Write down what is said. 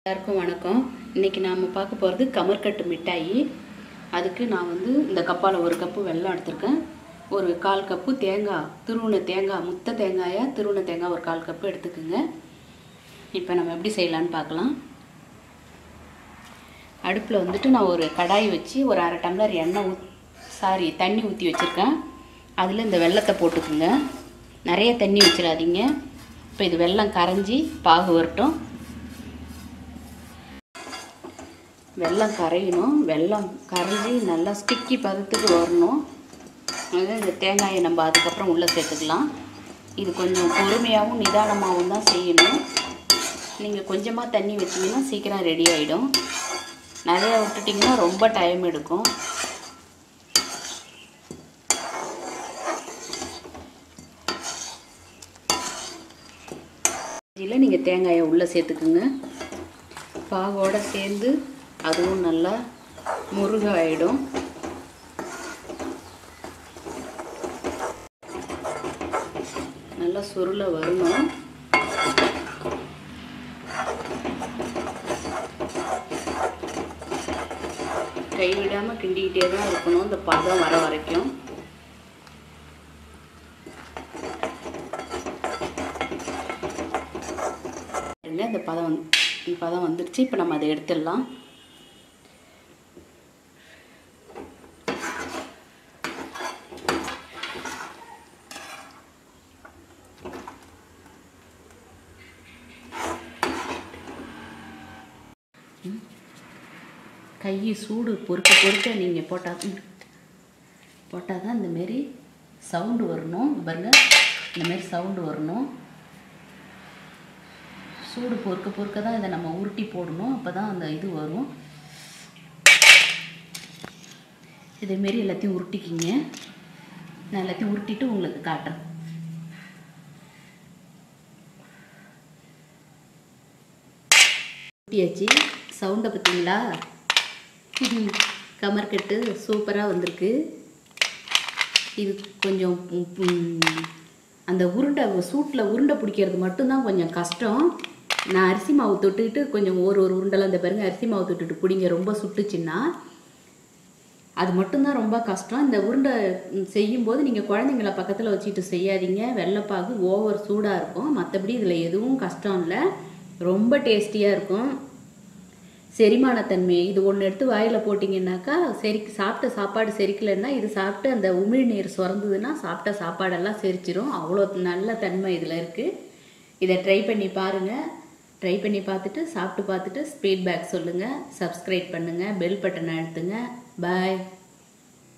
எல்லாருக்கும் வணக்கம் இன்றைக்கி நாம் பார்க்க போகிறது கமர்கட்டு மிட்டாயி அதுக்கு நான் வந்து இந்த கப்பால் ஒரு கப்பு வெல்லம் எடுத்திருக்கேன் ஒரு கால் கப்பு தேங்காய் திருவுண தேங்காய் முத்த தேங்காயா திருவுண தேங்காய் ஒரு கால் கப்பு எடுத்துக்கோங்க இப்போ நம்ம எப்படி செய்யலான்னு பார்க்கலாம் அடுப்பில் வந்துட்டு நான் ஒரு கடாய் வச்சு ஒரு அரை டம்ளர் எண்ணெய் ஊத் சாரி தண்ணி ஊற்றி வச்சுருக்கேன் அதில் இந்த வெல்லத்தை போட்டுக்குங்க நிறைய தண்ணி வச்சிடாதீங்க இப்போ இது வெல்லம் கரைஞ்சி பாகு வரட்டும் வெல்லம் கரையணும் வெல்லம் கரைஞ்சி நல்லா ஸ்டிக்கி பதத்துக்கு வரணும் அது இந்த தேங்காயை நம்ம அதுக்கப்புறம் உள்ளே சேர்த்துக்கலாம் இது கொஞ்சம் பொறுமையாகவும் நிதானமாகவும் தான் செய்யணும் நீங்கள் கொஞ்சமாக தண்ணி வச்சிங்கன்னா சீக்கிரம் ரெடி ஆகிடும் நிறையா விட்டுட்டிங்கன்னா ரொம்ப டைம் எடுக்கும் இதில் நீங்கள் தேங்காயை உள்ளே சேர்த்துக்குங்க பாகோடு சேர்ந்து அதுவும் நல்லா முருக ஆயிடும் நல்லா சுருளை வரணும் கைவிடாமல் கிண்டிக்கிட்டே தான் இருக்கணும் இந்த பதம் வர வரைக்கும் இந்த பதம் வந்து இந்த பதம் வந்துடுச்சு இப்போ நம்ம அதை எடுத்துடலாம் கை சூடு பொறுக்க பொறுக்க நீங்கள் போட்டால் போட்டால் தான் இந்தமாரி சவுண்டு வரணும் பாருங்க இந்தமாரி சவுண்டு வரணும் சூடு பொறுக்க பொறுக்க தான் இதை நம்ம உருட்டி போடணும் அப்போ தான் அந்த இது வரும் இதேமாரி எல்லாத்தையும் உருட்டிக்கிங்க நான் எல்லாத்தையும் உருட்டிட்டு உங்களுக்கு காட்டுறேன் உருட்டியாச்சு சவுண்டை பார்த்தீங்களா கமர்கட்டு சூப்பராக வந்திருக்கு இது கொஞ்சம் அந்த உருண்டை சூட்டில் உருண்டை பிடிக்கிறது மட்டும்தான் கொஞ்சம் கஷ்டம் நான் அரிசி மாவு தொட்டுக்கிட்டு கொஞ்சம் ஒரு ஒரு உருண்டெல்லாம் இந்த பாருங்க அரிசி மாவு தொட்டுட்டு பிடிங்க ரொம்ப சுட்டுச்சுன்னா அது மட்டும்தான் ரொம்ப கஷ்டம் இந்த உருண்டை செய்யும்போது நீங்கள் குழந்தைங்கள பக்கத்தில் வச்சுட்டு செய்யாதீங்க வெள்ளைப்பாகு ஓவர் சூடாக இருக்கும் மற்றபடி இதில் எதுவும் கஷ்டம் இல்லை ரொம்ப டேஸ்டியாக இருக்கும் செரிமானத்தன்மை இது ஒன்று எடுத்து வாயில் போட்டிங்கன்னாக்கா செரி சாப்பிட்ட சாப்பாடு செரிக்கலைன்னா இது சாப்பிட்டு அந்த உமிழ்நீர் சுரந்ததுன்னா சாப்பிட்ட சாப்பாடெல்லாம் செரிச்சிரும் அவ்வளோ நல்ல தன்மை இதில் இருக்குது இதை ட்ரை பண்ணி பாருங்கள் ட்ரை பண்ணி பார்த்துட்டு சாப்பிட்டு பார்த்துட்டு ஃபீட்பேக் சொல்லுங்கள் சப்ஸ்கிரைப் பண்ணுங்கள் பெல் பட்டனை அழுத்துங்க பாய்